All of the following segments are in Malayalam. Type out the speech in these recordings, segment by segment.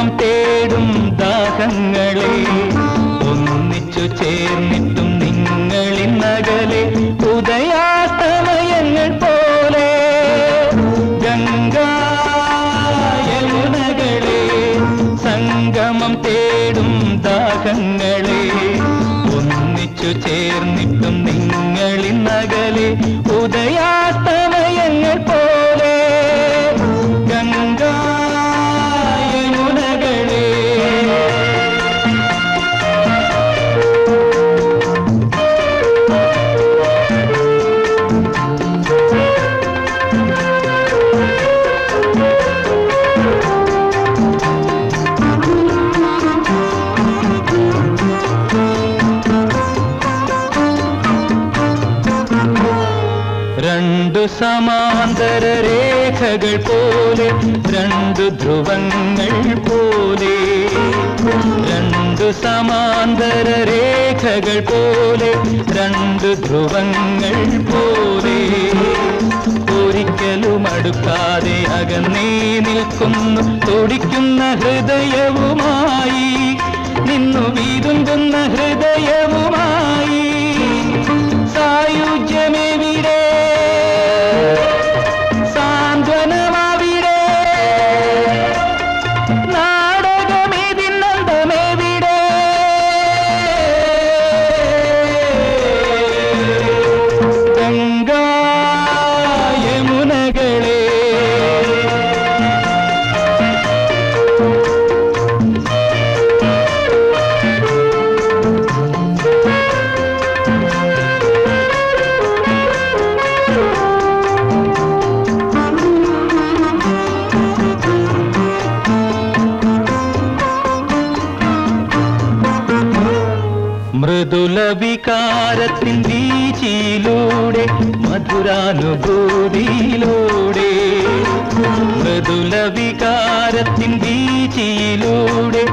സംഗമം തേടും ദാഹങ്ങളെ ഒന്നിച്ചു ചേർന്നിട്ടും നിങ്ങളിന്നകലെ ഉദയാസ്തമയങ്ങൾ പോലെ ഗംഗായമുനകളെ സംഗമം തേടും ദാഹങ്ങളെ ഒന്നിച്ചു ചേർന്നിട്ടും നിങ്ങളിന്നകലെ ഉദയാസ്തമയങ്ങൾ പോലെ ഗംഗായമുനകളെ രണ്ടു സമാന്തര രേഖകൾ പോലെ രണ്ടു ധ്രുവങ്ങൾ പോലെ രണ്ടു സമാന്തര രേഖകൾ പോലെ രണ്ടു ധ്രുവങ്ങൾ പോലെ ഒരിക്കലും അടുക്കാതെ അകന്നേ നിൽക്കുന്നു തുടിക്കുന്ന ഹൃദയവുമായി നിന്നു വീതുമ്പുന്ന ഹൃദയവുമായി സായുജ്യമെവിടെ സാന്ത്വനമാവിടെ നാടകമേതിന്നന്തമെവിടെ ഗംഗായമുനകളെ മൃദുല വികാരത്തിൻ വീച്ചിയിലൂടെ മധുരാനുഭൂതിയിലൂടെ മൃദുല വികാരത്തിൻ വീച്ചിയിലൂടെ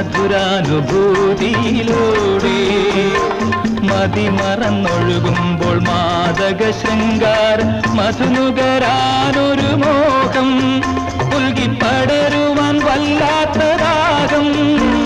മധുരാനുഭൂതിയിലൂടെ മതിമറന്നൊഴുകുമ്പോൾ മാതക ശൃംഗാര മധുനുകരാനൊരു മോഹം പുൽകിപ്പടരുവാൻ വല്ലാത്ത ദാഹം